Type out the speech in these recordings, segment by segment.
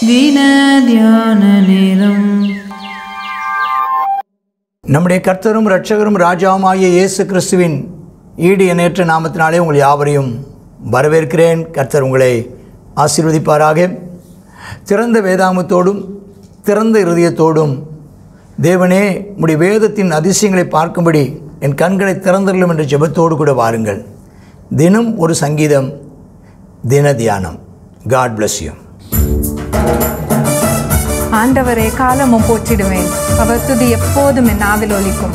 தின தியான நேரம் நம்முடைய கர்த்தரும் இரட்சகரும் ராஜாவுமாகிய இயேசு கிறிஸ்துவின் ஈடு எண்ணற்ற நாமத்தினாலே உங்கள் யாவரையும் வரவேற்கிறேன் கர்த்தர் உங்களை ஆசீர்வதிப்பாராக திறந்த வேதாமத்தோடும் திறந்த இருதயத்தோடும் தேவனே உம்முடைய வேதத்தின் அதிசயங்களை பார்க்கும்படி என் கண்களை திறந்தரலும் என்ற ஜெபத்தோடு கூட வாருங்கள் தினம் ஒரு சங்கீதம் தின தியானம் காட் bless you ஆண்டவரை காலமும் போற்றிடுவேன் அவர் துதி எப்போதும் என் நாவில் ஒலிக்கும்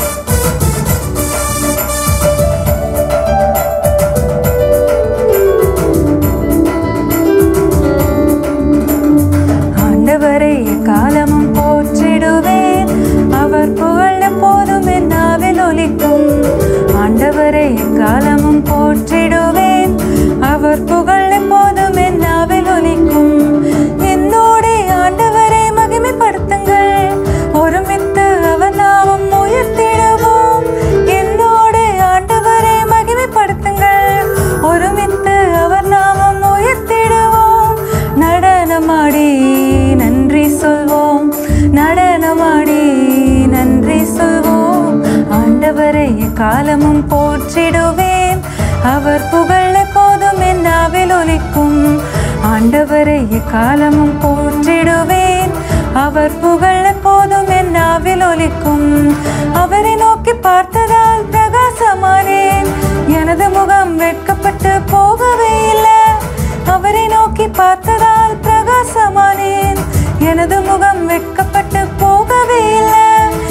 ஆண்டவரை காலமும் போற்றிடுவேன் அவர் புகழ் எப்போதும் என் நாவில் ஒலிக்கும் ஆண்டவரை காலமும் போற்றிடுவேன் அவர் புகழ் எப்போதும் என் நாவில் ஒலிக்கும் என்னோட ஆண்டவரை மகிமைப்படுத்துங்கள் ஒருமித்து அவர் நாமம் உயர்த்திடுவோம் என்னோட ஆண்டவரை மகிமைப்படுத்துங்கள் ஒருமித்து அவர் நாமம் உயர்த்திடுவோம் நடனமாடி நன்றி சொல்வோம் நடனமாடி நன்றி சொல்வோம் ஆண்டவரை காலமும் போற்றிடுவேன் அவர் புகழ் எப்போதும் என் நாவில் ஒலிக்கும் ஆண்டவரை காலமும் போற்றிடுவேன் அவர் புகழ் எப்போதும் என் நாவில் ஒலிக்கும் அவரை நோக்கி பார்த்ததால் பிரகாசமானேன் எனது முகம் வெட்கப்பட்டு போகவே இல்லை அவரை நோக்கி பார்த்ததால் பிரகாசமானேன் எனது முகம் வெட்கப்பட்டு போகவே இல்லை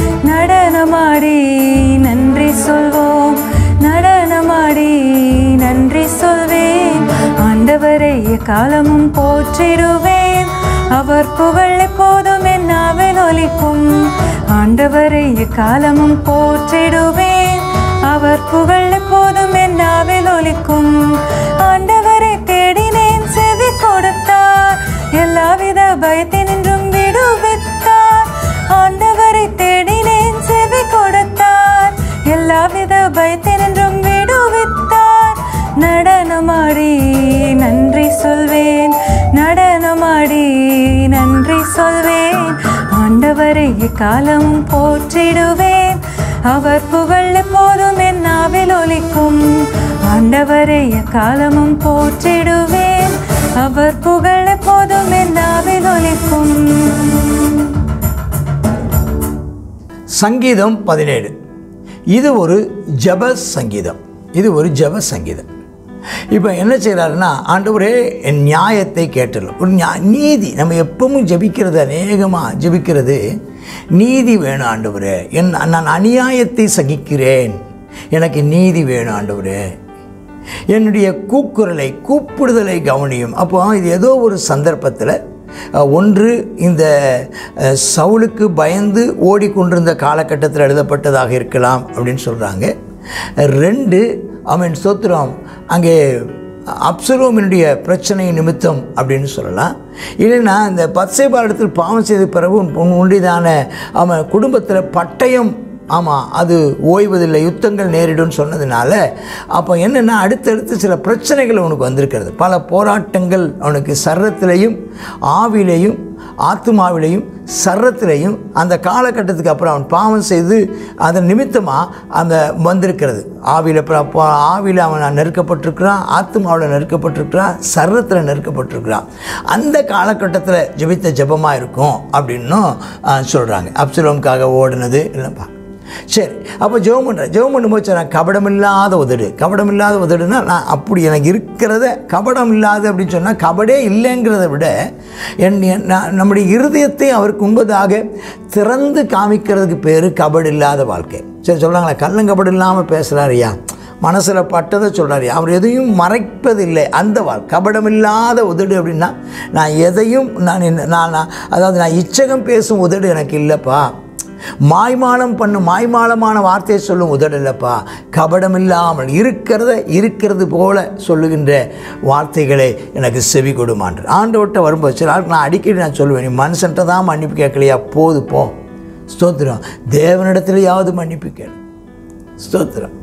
நடனமாடி நன்றி சொல்வோம் நடனமாடி நன்றி சொல்வேன் ஆண்டவரை காலமும் போற்றிடுவேன் அவர் புகழ் எப்போதும் என் நாவில் ஒலிக்கும் ஆண்டவரை காலமும் போற்றிடுவேன் அவர் புகழ் எப்போதும் என் நாவில் ஒலிக்கும் ஆண்டவரை தேடினேன் செவி கொடுத்தார் எல்லாவித பயத்தினின்றும் விடுவித்தார் ஆண்டவரை தேடினேன் செவி கொடுத்தார் எல்லாவித பயத்தினின்றும் விடுவித்தார் நடனமாடி நன்றி சொல்வேன் நடனமாடி நன்றி சொல்வேன் ஆண்டவரை காலமும் போற்றிடுவேன் அவர் புகழ் எப்போதும் என் நாவில் ஒலிக்கும் ஆண்டவரை காலமும் போற்றிடுவேன் அவர் புகழ் எப்போதும் என் நாவில் ஒலிக்கும் சங்கீதம் பதினேழு இது ஒரு ஜப சங்கீதம் இது ஒரு ஜப சங்கீதம் இப்போ என்ன செய்கிறாருன்னா ஆண்டவரே என் நியாயத்தை கேட்டலும் ஒரு நியா நீதி நம்ம எப்பவும் ஜெபிக்கிறது அநேகமாக ஜெபிக்கிறது நீதி வேணும் ஆண்டவரே என் நான் அநியாயத்தை சகிக்கிறேன் எனக்கு நீதி வேணும் ஆண்டவரே என்னுடைய கூக்குரலை கூப்பிடுதலை கவனியும் அப்போ இது ஏதோ ஒரு சந்தர்ப்பத்தில் அஹ், ஒன்று இந்த அஹ், சவுலுக்கு பயந்து ஓடிக்கொண்டிருந்த காலகட்டத்தில் எழுதப்பட்டதாக இருக்கலாம் அப்படின்னு சொல்கிறாங்க ரெண்டு அவன் ஸ்தோத்திரம் அங்கே அப்சலோமினுடைய பிரச்சனை நிமித்தம் அப்படின்னு சொல்லலாம் இல்லைன்னா இந்த பத்சேபாலத்தில் பாவம் செய்த பிறகு உன் உன் உண்டிதான அவன் குடும்பத்தில் பட்டயம் ஆமாம் அது ஓய்வதில்லை யுத்தங்கள் நேரிடும்னு சொன்னதுனால அப்போ என்னென்னா அடுத்தடுத்து சில பிரச்சனைகள் அவனுக்கு வந்திருக்கிறது பல போராட்டங்கள் அவனுக்கு சர்ரத்திலையும் ஆவிலையும் ஆத்துமாவிலையும் சர்ரத்திலையும் அந்த காலகட்டத்துக்கு அப்புறம் அவன் பாவம் செய்து அதன் நிமித்தமாக அந்த வந்திருக்கிறது ஆவியில் ஆவியில் அவன் நெருக்கப்பட்டிருக்கிறான் ஆத்துமாவில் நெருக்கப்பட்டிருக்கிறான் சர்ரத்தில் நெருக்கப்பட்டிருக்கிறான் அந்த காலகட்டத்தில் ஜெபித்த ஜெபமாக இருக்கும் அப்படின்னும் சொல்கிறாங்க அப்சலோமுக்காக ஓடினது இல்லைப்பா சரி அப்போ ஜெபம் பண்ணுறேன் ஜெபம் பண்ணும்போது நான் கபடமில்லாத உதடு கபடமில்லாத உதடுனா நான் அப்படி எனக்கு இருக்கிறத கபடம் இல்லாத அப்படின்னு சொன்னால் கபடே இல்லைங்கிறத விட என் என் நான் நம்முடைய இருதயத்தை அவருக்கு உண்பதாக திறந்து காமிக்கிறதுக்கு பேர் கபடு இல்லாத வாழ்க்கை சரி சொல்கிறாங்களே கள்ளங்கபடு இல்லாமல் பேசுகிறாரியா மனசில் பட்டதை சொல்கிறாரு அவர் எதையும் மறைப்பதில்லை அந்த வாழ் கபடமில்லாத உதடு அப்படின்னா நான் எதையும் நான் என்ன- நான் நான் அதாவது நான் இச்சகம் பேசும் உதடு எனக்கு இல்லைப்பா மாய்மாலம் பண்ணும் மாய்மாலமான வார்த்தையை சொல்லும் உதடு இல்லைப்பா கபடம் இல்லாமல் இருக்கிறத இருக்கிறது போல சொல்லுகின்ற வார்த்தைகளை எனக்கு செவி கொடுமான்று ஆண்டவர்கிட்ட வரும்போது சில ஆளுக்கு நான் அடிக்கடி நான் சொல்லுவேன் நீ மனுஷன்ட்ட தான் மன்னிப்பு கேட்கலையா போது போ ஸ்தோத்திரம் தேவனிடத்திலேயாவது மன்னிப்பு கேளு ஸ்தோத்திரம்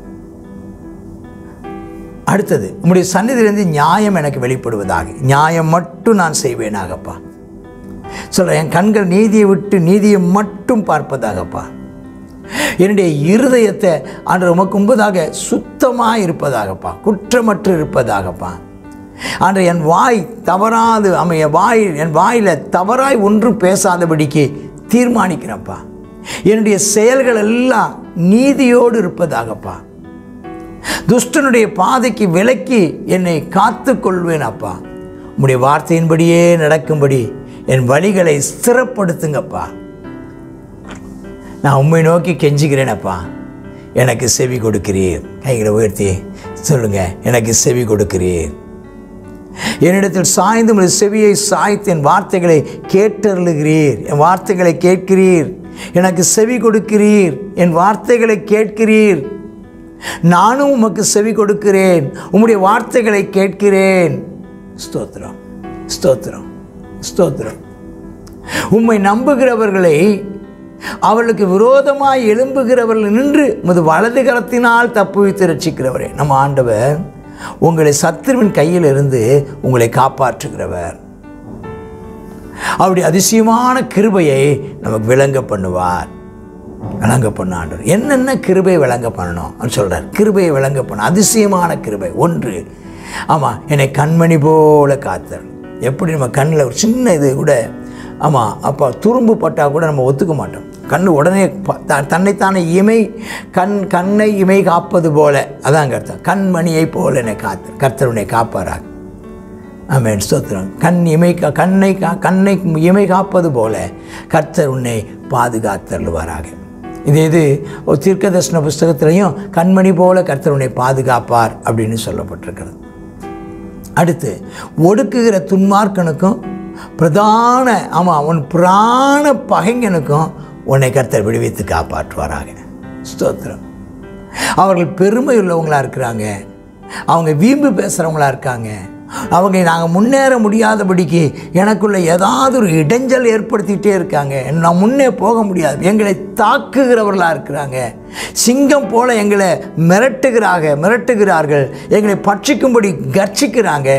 அடுத்தது உம்முடைய சந்நிதியிலிருந்து நியாயம் எனக்கு வெளிப்படுவதாக நியாயம் மட்டும் நான் செய்வேனாகப்பா சொல்கிறேன் என் கண்கள் நீதியை விட்டு நீதியை மட்டும் பார்ப்பதாகப்பா என்னுடைய இருதயத்தை ஆண்டு உமக்கு முன்பதாக சுத்தமாக இருப்பதாகப்பா குற்றமற்று இருப்பதாகப்பா ஆண்டு என் வாய் தவறாது அமைய வாய் என் வாயில் தவறாய் ஒன்றும் பேசாதபடிக்கு தீர்மானிக்கிறேன்ப்பா என்னுடைய செயல்கள் எல்லாம் நீதியோடு இருப்பதாகப்பா துஷ்டனுடைய பாதைக்கு விலக்கி என்னை காத்து கொள்வேன் அப்பா உம்முடைய வார்த்தையின்படியே நடக்கும்படி என் வழிகளை ஸ்திரப்படுத்துங்கப்பா நான் உண்மை நோக்கி கெஞ்சுகிறேனப்பா எனக்கு செவி கொடுக்கிறீர் கைகளை உயர்த்தி சொல்லுங்க எனக்கு செவி கொடுக்கிறீர் என்னிடத்தில் சாய்ந்து உமது செவியை சாய்த்து என் வார்த்தைகளை கேட்டருளுகிறீர் என் வார்த்தைகளை கேட்கிறீர் எனக்கு செவி கொடுக்கிறீர் என் வார்த்தைகளை கேட்கிறீர் நானும் உமக்கு செவி கொடுக்கிறேன் உம்முடைய வார்த்தைகளை கேட்கிறேன் ஸ்தோத்திரம் ஸ்தோத்திரம் ஸ்தோத்திரம் உம்மை நம்புகிறவர்களை அவர்களுக்கு விரோதமாய் எழும்புகிறவர்கள் நின்று உமது வலது கரத்தினால் தப்புவித்து ரட்சிக்கிறவரே நம்ம ஆண்டவர் உங்களை சத்துருவின் கையிலிருந்து உங்களை காப்பாற்றுகிறவர் அவருடைய அதிசயமான கிருபையை நமக்கு விளங்க பண்ணுவார் விளங்க பண்ண ஆண்டவர் என்னென்ன கிருபை விளங்க பண்ணணும் அப்படின்னு சொல்கிறார் கிருபையை விளங்க பண்ண அதிசயமான கிருபை ஒன்று ஆமாம் என்னை கண்மணி போல காத்தல் எப்படி நம்ம கண்ணில் ஒரு சின்ன இது கூட ஆமாம் அப்போ துரும்பு பட்டால் கூட நம்ம ஒத்துக்க மாட்டோம் கண் உடனே ப- த- தன்னைத்தானே இமை கண் கண்ணை இமை காப்பது போல அதான் அர்த்தம் கண்மணியை போல என்னை காத்து கர்த்தர் உன்னை காப்பாராக ஆமென் ஸ்தோத்திரம் கண் இமை கா- கண்ணை கா கண்ணை இமை காப்பது போல கர்த்தர் உன்னை பாதுகாத்தருள்வாராக இது இது ஒரு தீர்க்கதர்சன புஸ்தகத்திலையும் கண்மணி போல கர்த்தர் உன்னை பாதுகாப்பார் அப்படின்னு சொல்லப்பட்டிருக்கிறது அடுத்து ஒடுக்குகிற துன்மார்க்கனுக்கும் பிரதான ஆமாம் உன் பிராண பகைஞனுக்கும் உன்னை கர்த்தர் விடுவித்து காப்பாற்றுவாராக ஸ்தோத்திரம் அவர்கள் பெருமை உள்ளவங்களா இருக்கிறாங்க அவங்க வீம்பு பேசுகிறவங்களா இருக்காங்க அவங்க நாங்கள் முன்னேற முடியாதபடிக்கு எனக்குள்ள ஏதாவது ஒரு இடைஞ்சல் ஏற்படுத்திக்கிட்டே இருக்காங்க நான் முன்னே போக முடியாது எங்களை தாக்குகிறவர்களாக இருக்கிறாங்க சிங்கம் போல எங்களை மிரட்டுகிறாங்க மிரட்டுகிறார்கள் எங்களை பட்சிக்கும்படி கர்ச்சிக்கிறாங்க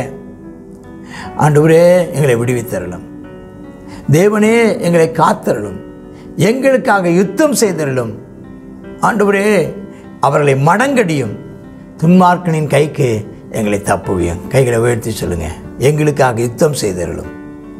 ஆண்டவரே எங்களை விடுவித்தரலும் தேவனே எங்களை காத்தரலும் எங்களுக்காக யுத்தம் செய்தரலும் ஆண்டவரே அவர்களை மடங்கடியும் துன்மார்க்கனின் கைக்கு எங்களை தப்புவியும் கைகளை உயர்த்தி சொல்லுங்க எங்களுக்காக யுத்தம் செய்தரலும்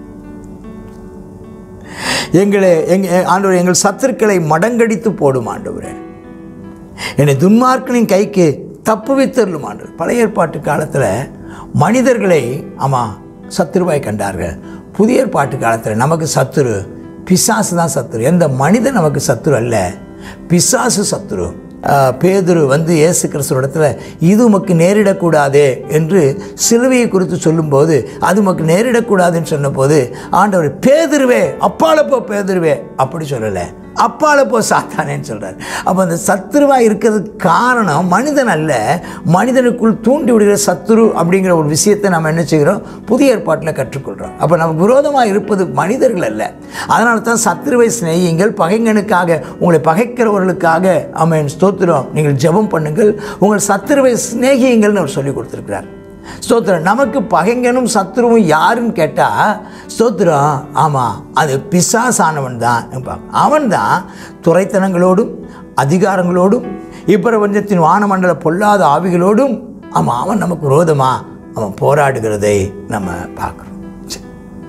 எங்களை எங்க ஆண்டவர் எங்கள் சத்துருக்களை மடங்கடித்து போடும் ஆண்டவரே என்னை துன்மார்க்கனின் கைக்கு தப்புவித்தருளும் ஆண்டவர் பழைய ஏற்பாட்டு காலத்தில் மனிதர்களை ஆமாம் சத்துருவாய் கண்டார்கள் புதிய ஏற்பாட்டு காலத்தில் நமக்கு சத்துரு பிசாசு தான் சத்துரு எந்த மனிதன் நமக்கு சத்துரு அல்ல பிசாசு சத்துரு ஆஹ், பேதுரு வந்து இயேசு கிறிஸ்துவ இடத்துல இது உமக்கு நேரிடக்கூடாதே என்று சிலுவையை குறித்து சொல்லும்போது அது உமக்கு நேரிடக்கூடாதுன்னு சொன்னபோது ஆண்டவர் பேதுருவே அப்பாலப்போ பேதுருவே அப்படி சொல்லலை அப்பால போ சாத்தானேன்னு சொல்கிறார் அப்போ அந்த சத்துருவாக இருக்கிறதுக்கு காரணம் மனிதன் அல்ல மனிதனுக்குள் தூண்டி விடுகிற சத்துரு அப்படிங்கிற ஒரு விஷயத்தை நம்ம என்ன செய்கிறோம் புதிய ஏற்பாட்டில் கற்றுக்கொள்கிறோம் அப்போ நமக்கு விரோதமாக இருப்பது மனிதர்கள் அல்ல அதனால தான் சத்துருவை சிநேகிங்கள் பகைங்கனுக்காக உங்களை பகைக்கிறவர்களுக்காக அமேன் ஸ்தோத்திரம் நீங்கள் ஜெபம் பண்ணுங்கள் உங்கள் சத்துருவை சிநேகியுங்கள்னு அவர் சொல்லி கொடுத்துருக்கிறார் ஸ்தோத்திரம் நமக்கு பகைங்கனும் சத்துருவும் யாருன்னு கேட்டால் ஸ்தோத்திரம் ஆமாம் அது பிசாசானவன் தான் அவன் தான் துறைத்தனங்களோடும் அதிகாரங்களோடும் இப்பிரபஞ்சத்தின் வானமண்டல பொல்லாத ஆவிகளோடும் ஆமாம் அவன் நமக்கு விரோதமாக அவன் போராடுகிறதை நம்ம பார்க்குறோம் சரி.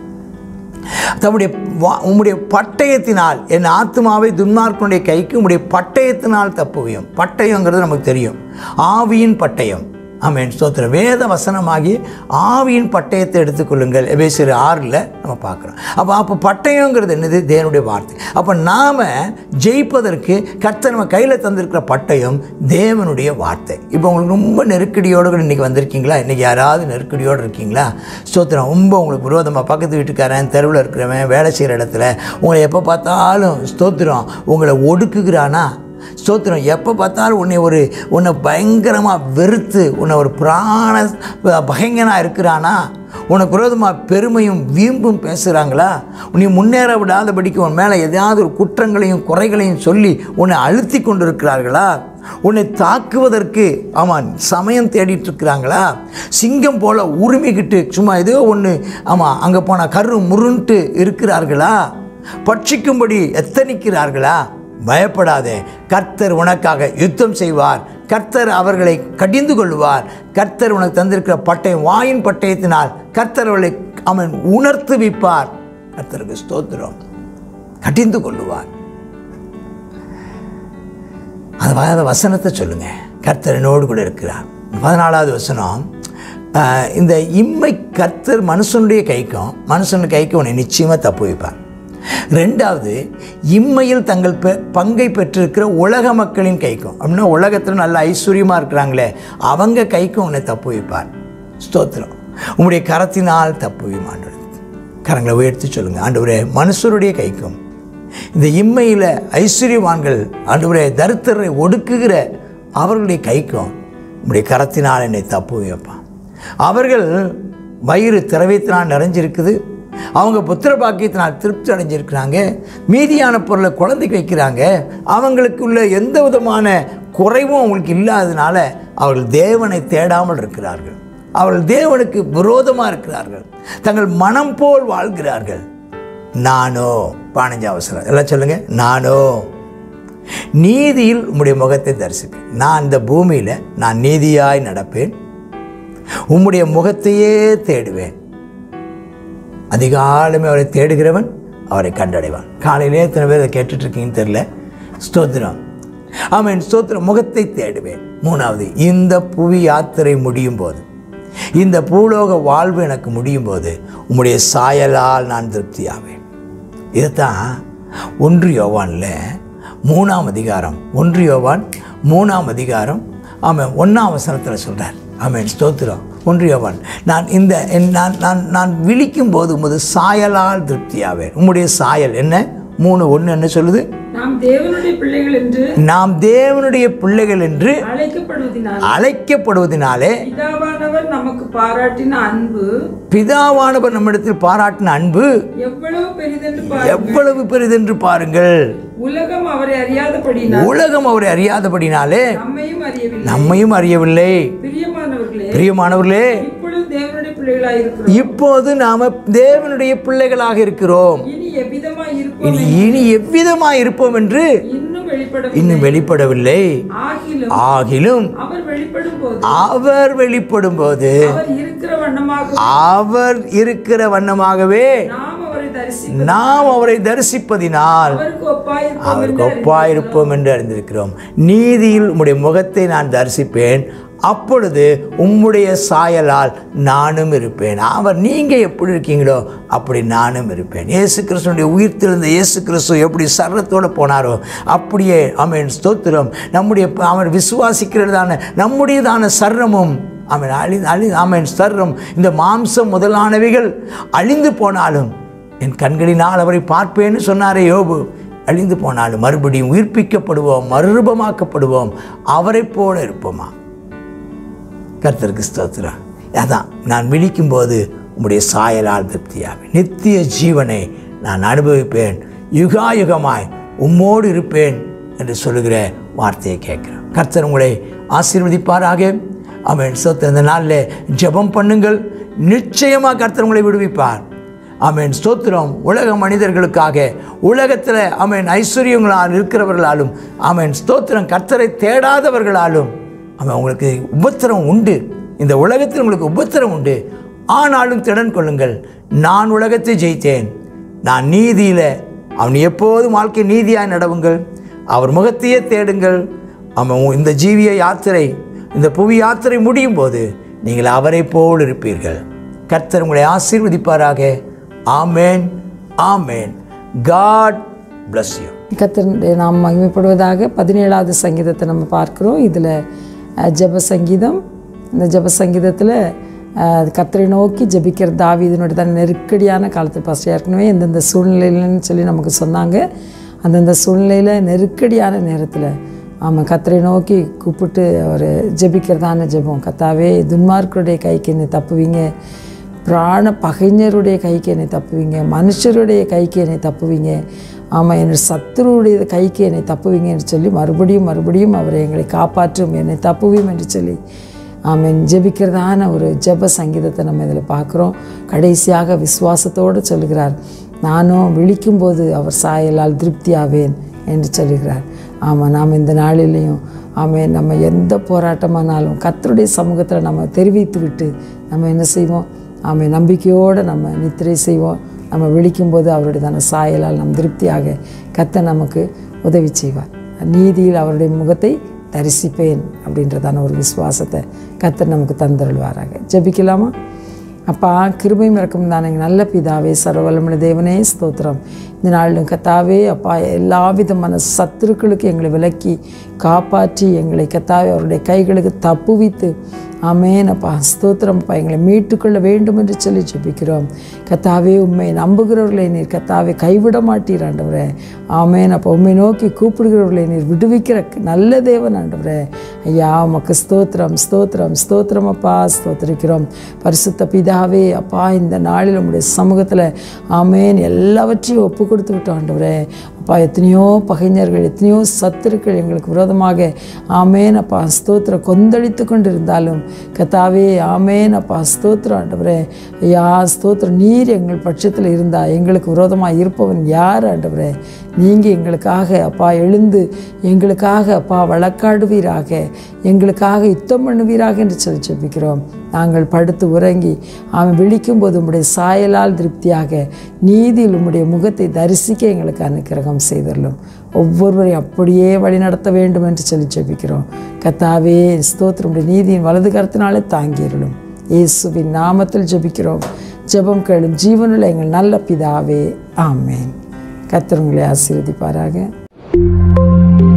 தம்முடைய வா- உம்முடைய பட்டயத்தினால் என் ஆத்மாவை துன்மார்க்கனுடைய கைக்கு உம்முடைய பட்டயத்தினால் தப்புவியும் பட்டயங்கிறது நமக்கு தெரியும் ஆவியின் பட்டயம் ஆமென் ஸ்தோத்திரம் வேத வசனமாகி ஆவியின் பட்டயத்தை எடுத்துக்கொள்ளுங்கள் எபேசியர் ஆறில் நம்ம பார்க்குறோம் அப்போ அப்போ பட்டயங்கிறது என்னது தேவனுடைய வார்த்தை அப்போ நாம் ஜெயிப்பதற்கு கர்த்தர் நம்ம கையில் தந்திருக்கிற பட்டயம் தேவனுடைய வார்த்தை இப்போ உங்களுக்கு ரொம்ப நெருக்கடியோடு கூட இன்றைக்கி வந்திருக்கீங்களா இன்றைக்கி யாராவது நெருக்கடியோடு இருக்கீங்களா ஸ்தோத்திரம் ரொம்ப உங்களுக்கு விரோதமாக பக்கத்து வீட்டுக்காரன் தெருவில் இருக்கிறவன் வேலை செய்கிற இடத்துல உங்களை எப்போ பார்த்தாலும் ஸ்தோத்திரம் உங்களை ஒடுக்குகிறானா ஸ்தோத்திரம் எப்போ பார்த்தாலும் உன்னை ஒரு உன்னை பயங்கரமாக வெறுத்து உன்னை ஒரு பிராண பகைங்கனாக இருக்கிறானா உனக்கு விரோதமாக பெருமையும் வீம்பும் பேசுகிறாங்களா நீ முன்னேற விடாதபடிக்கு உன் மேலே எதையாவது ஒரு குற்றங்களையும் குறைகளையும் சொல்லி உன்னை அழுத்தி கொண்டிருக்கிறார்களா உன்னை தாக்குவதற்கு ஆமாம் சமயம் தேடிட்டு இருக்கிறாங்களா சிங்கம் போல உரிமைக்கிட்டு சும்மா ஏதோ ஒன்று ஆமாம் அங்கே போனால் கரு முருன்ட்டு இருக்கிறார்களா பட்சிக்கும்படி எத்தனிக்கிறார்களா பயப்படாதே கர்த்தர் உனக்காக யுத்தம் செய்வார் கர்த்தர் அவர்களை கடிந்து கொள்வார் கர்த்தர் உனக்கு தந்திருக்கிற பட்டயம் வாயின் பட்டயத்தினால் கர்த்தர் அவர்களை அவன் உணர்த்துவிப்பார் கர்த்தருக்கு ஸ்தோத்திரம் கடிந்து கொள்ளுவார் அது வ- வசனத்தை சொல்லுங்க கர்த்தர் என்னோடு கூட இருக்கிறார் பதினாலாவது வசனம் ஆஹ், இந்த இம்மை கர்த்தர் மனுஷனுடைய கைக்கும் மனுஷனுடைய கைக்கும் உன்னை நிச்சயமாக தப்பு வைப்பார் ரெண்டாவது இம்மையில் தங்கள் பெ பங்கை பெற்றிருக்கிற உலக மக்களின் கைக்கும் அப்படின்னா உலகத்தில் நல்ல ஐஸ்வர்யமாக இருக்கிறாங்களே அவங்க கைக்கும் உன்னை தப்பு வைப்பார் ஸ்தோத்திரம் உம்முடைய கரத்தினால் தப்பு வைமாண்டது கரங்களை உயர்த்தி சொல்லுங்கள் ஆண்டவரே மனுஷருடைய கைக்கும் இந்த இம்மையில் ஐஸ்வர்யவான்கள் ஆண்டவரே தரித்திரரை ஒடுக்குகிற அவர்களுடைய கைக்கும் உம்முடைய கரத்தினால் என்னை தப்பு வைப்பான் அவர்கள் வயிறு திரவியத்தினால் நிறைஞ்சிருக்குது அவங்க புத்திர பாக்கியத்தினால் திருப்தி அடைஞ்சிருக்கிறாங்க மீதியான பொருளை குழந்தைக்கு வைக்கிறாங்க அவங்களுக்குள்ள எந்த விதமான குறைவும் அவங்களுக்கு இல்லாததுனால அவர்கள் தேவனை தேடாமல் இருக்கிறார்கள் அவர்கள் தேவனுக்கு விரோதமாக இருக்கிறார்கள் தங்கள் மனம் போல் வாழ்கிறார்கள் நானோ பதினஞ்சு அவசரம் எல்லாம் சொல்லுங்க நானோ நீதியில் உம்முடைய முகத்தை தரிசிப்பேன் நான் இந்த பூமியில் நான் நீதியாய் நடப்பேன் உம்முடைய முகத்தையே தேடுவேன் அதிகாலமே அவரை தேடுகிறவன் அவரை கண்டடைவான் காலையிலே எத்தனை பேர் அதை கேட்டுட்டு இருக்கீங்கன்னு தெரில ஸ்தோத்திரம் ஆமென் ஸ்தோத்திரம் முகத்தை தேடுவேன் மூணாவது இந்த புவி யாத்திரை முடியும் போது இந்த பூலோக வாழ்வு எனக்கு முடியும் போது உம்முடைய சாயலால் நான் திருப்தியாவேன் இதைத்தான் ஒன்று யோவானில் மூணாம் அதிகாரம் ஒன்று யோவான் மூணாம் அதிகாரம் ஆமாம் ஒன்றாம் வசனத்தில் சொல்கிறார் ஆமென் ஸ்தோத்திரம் ஒன்று யோவான் நான் இந்த என் நான் நான் நான் விழிக்கும் போது உமது சாயலால் திருப்தியாவேன் உம்முடைய சாயல் என்ன மூணு ஒன்று என்ன சொல்லுது நாம் தேவனுடைய பிள்ளைகள் என்று நாம் தேவனுடைய பிள்ளைகள் என்று அழைக்கப்படுவதினால் அழைக்கப்படுவதினாலே பிதாவானவர் நமக்கு பாராட்டின அன்பு பிதாவானவர் நம்மிடத்தில் பாராட்டின அன்பு எவ்வளவு பெரிதென்று பாரு எவ்வளவு பெரிதென்று பாருங்கள் உலகம் அவரை அறியாதபடினால் உலகம் அவரை அறியாதபடினாலே நம்மையும் அறியவில்லை நம்மையும் அறியவில்லை பிரியமானவர்களே பிரியமானவர்களே இப்பொழுது தேவனுடைய பிள்ளைகளாய் இருக்கிறோம் இப்போது நாம தேவனுடைய பிள்ளைகளாக இருக்கிறோம் இனி எவ்விதமாய் இருப்போம் இனி இனி எவ்விதமாய் இருப்போம் என்று இன்னும் வெளிப்பட இன்னும் வெளிப்படவில்லை ஆகிலும் ஆகிலும் அவர் வெளிப்படும் போது அவர் வெளிப்படும் போது அவர் இருக்கிற வண்ணமாக அவர் இருக்கிற வண்ணமாகவே நாம் அவரை தரிசி நாம் அவரை தரிசிப்பதினால் அவருக்கு ஒப்பாயிருப்போம் அவருக்கு ஒப்பாயிருப்போம் என்று அறிந்திருக்கிறோம் நீதியில் உம்முடைய முகத்தை நான் தரிசிப்பேன் அப்பொழுது உம்முடைய சாயலால் நானும் இருப்பேன் அவர் நீங்கள் எப்படி இருக்கீங்களோ அப்படி நானும் இருப்பேன் இயேசு கிறிஸ்துனுடைய உயிர்த்தெழுந்த இயேசு கிறிஸ்து எப்படி சர்வத்தோடு போனாரோ அப்படியே அவன் ஸ்தோத்திரம் நம்முடைய அவர் விசுவாசிக்கிறதான நம்முடையதான சர்ரமும் அவன் அழி அழி அவன் சர்ரம் இந்த மாம்சம் முதலானவைகள் அழிந்து போனாலும் என் கண்களினால் அவரை பார்ப்பேன்னு சொன்னாரே யோபு அழிந்து போனாலும் மறுபடியும் உயிர்ப்பிக்கப்படுவோம் மறுரூபமாக்கப்படுவோம் அவரைப் போல இருப்போமா கர்த்தருக்கு ஸ்தோத்திரம் அதான் நான் விழிக்கும் போது உம்முடைய சாயலால் திருப்தியாவேன் நித்திய ஜீவனை நான் அனுபவிப்பேன் யுகாயுகமாய் உம்மோடு இருப்பேன் என்று சொல்லுகிற வார்த்தையை கேட்கிறேன் கர்த்தர் உங்களை ஆசீர்வதிப்பாராக அவன் சொத்து இந்த நாளில் ஜெபம் பண்ணுங்கள் நிச்சயமாக கர்த்தர் உங்களை விடுவிப்பார் ஆமென் ஸ்தோத்திரம் உலக மனிதர்களுக்காக உலகத்தில் ஆமென் ஐஸ்வர்யங்களால் இருக்கிறவர்களாலும் ஆமென் ஸ்தோத்திரம் கர்த்தரை தேடாதவர்களாலும் அவன் உங்களுக்கு உபத்திரம் உண்டு இந்த உலகத்தில் உங்களுக்கு உபத்திரம் உண்டு ஆனாலும் திடன் கொள்ளுங்கள் நான் உலகத்தை ஜெயித்தேன் நான் நீதியில் அவன் எப்போதும் வாழ்க்கை நீதியாய் நடவுங்கள் அவர் முகத்தையே தேடுங்கள் அவன் இந்த ஜீவிய யாத்திரை இந்த புவி யாத்திரை முடியும் போது நீங்கள் அவரை போல் இருப்பீர்கள் கர்த்தர் உங்களை ஆசீர்வதிப்பாராக ஆமேன் ஆமேன் காட் bless you கத்தருடைய நாம் மகிமைப்படுவதாக பதினேழாவது சங்கீதத்தை நம்ம பார்க்குறோம் இதில் ஜெப சங்கீதம் இந்த ஜெப சங்கீதத்தில் கத்தரை நோக்கி ஜெபிக்கிற தாவீதினுடைய தான் நெருக்கடியான காலத்தில் ஃபஸ்ட்டு ஏற்கனவே எந்தெந்த சூழ்நிலையிலன்னு சொல்லி நமக்கு சொன்னாங்க அந்தந்த சூழ்நிலையில் நெருக்கடியான நேரத்தில் ஆமாம் கத்தரை நோக்கி கூப்பிட்டு அவர் ஜெபிக்கிறதான ஜெபம் கத்தாவே துன்மார்க்கருடைய கைக்கு என்னை தப்புவீங்க பிராண பகைஞருடைய கைக்கு என்னை தப்புவீங்க மனுஷருடைய கைக்கு என்னை தப்புவீங்க ஆமாம் என்னோட சத்துருடைய கைக்கு என்னை தப்புவீங்க என்று சொல்லி மறுபடியும் மறுபடியும் அவரை எங்களை காப்பாற்றும் என்னை தப்புவீம் என்று சொல்லி ஆமென் ஜெபிக்கிறதான ஒரு ஜெப சங்கீதத்தை நம்ம இதில் பார்க்குறோம் கடைசியாக விசுவாசத்தோடு சொல்லுகிறார் நானும் விழிக்கும்போது அவர் சாயலால் திருப்தியாவேன் என்று சொல்லுகிறார் ஆமாம் நாம் இந்த நாளிலையும் ஆமென் நம்ம எந்த போராட்டமானாலும் கர்த்தருடைய சமூகத்தில் நம்ம தெரிவித்து விட்டு நம்ம என்ன செய்வோம் ஆமென் நம்பிக்கையோடு நம்ம நித்திரை செய்வோம் நம்ம விழிக்கும்போது அவருடைய தன சாயலால் நம் திருப்தியாக கர்த்தர் நமக்கு உதவி செய்வார் நீதியில் அவருடைய முகத்தை தரிசிப்பேன் அப்படின்றதான ஒரு விசுவாசத்தை கர்த்தர் நமக்கு தந்தருள்வாராக ஜெபிக்கலாமா அப்பா கிருபை மறக்கும் தானே நல்ல பிதாவே சர்வவல்லமுள்ள தேவனே ஸ்தோத்திரம் இந்த நாளிலும் கத்தாவே அப்பா எல்லா விதமான சத்துருக்களுக்கு எங்களை விலக்கி காப்பாற்றி எங்களை கத்தாவே அவருடைய கைகளுக்கு தப்புவித்து ஆமேன் அப்பா ஸ்தோத்திரம் அப்பா எங்களை மீட்டுக்கொள்ள வேண்டும் என்று சொல்லி ஜெபிக்கிறோம் கத்தாவே உண்மை நம்புகிறவர்களை நீர் கத்தாவே கைவிட மாட்டீர் ஆண்டவரே ஆமேன் அப்பா உண்மை நோக்கி கூப்பிடுகிறவர்களை நீர் விடுவிக்கிற நல்ல தேவன் ஆண்டவரே ஐயா உமக்கு ஸ்தோத்திரம் ஸ்தோத்திரம் ஸ்தோத்திரம் அப்பா ஸ்தோத்திரிக்கிறோம் பரிசுத்த பிதாவே அப்பா இந்த நாளில் உம்முடைய சமூகத்தில் ஆமேன் எல்லாவற்றையும் ஒப்பு கொடுத்து விட்டோம் ஆண்டவரே அப்பா எத்தனையோ பகைஞர்கள் எத்தனையோ சத்துருக்கள் எங்களுக்கு விரோதமாக ஆமேன் அப்பா ஸ்தோத்திரம் கொந்தளித்து கொண்டு இருந்தாலும் கத்தாவே ஆமேன் அப்பா ஸ்தோத்திரம் ஆண்டவரே ஐயா ஸ்தோத்திரம் நீர் எங்கள் பட்சத்தில் இருந்தா எங்களுக்கு விரோதமாக இருப்பவன் யார் ஆண்டவரே நீங்கள் எங்களுக்காக அப்பா எழுந்து எங்களுக்காக அப்பா வழக்காடுவீராக எங்களுக்காக யுத்தம் பண்ணுவீராக என்று சொல்லி ஜெபிக்கிறோம் நாங்கள் படுத்து உறங்கி அவன் விழிக்கும் போது உம்முடைய சாயலால் திருப்தியாக நீதியில் உம்முடைய முகத்தை தரிசிக்க எங்களுக்கு அனுக்கிரகம் செய்தரலும் ஒவ்வொருவரையும் அப்படியே வழி நடத்த வேண்டும் என்று சொல்லி ஜெபிக்கிறோம் கத்தாவே ஸ்தோத்திரம் உம்முடைய நீதியின் வலது கருத்தினாலே தாங்கியருளும் இயேசுவின் நாமத்தில் ஜெபிக்கிறோம் ஜெபம் கேளும் ஜீவனுள்ள எங்கள் நல்ல பிதாவே ஆமேன் கர்த்தர் உங்களை ஆசீர்வதிப்பாராக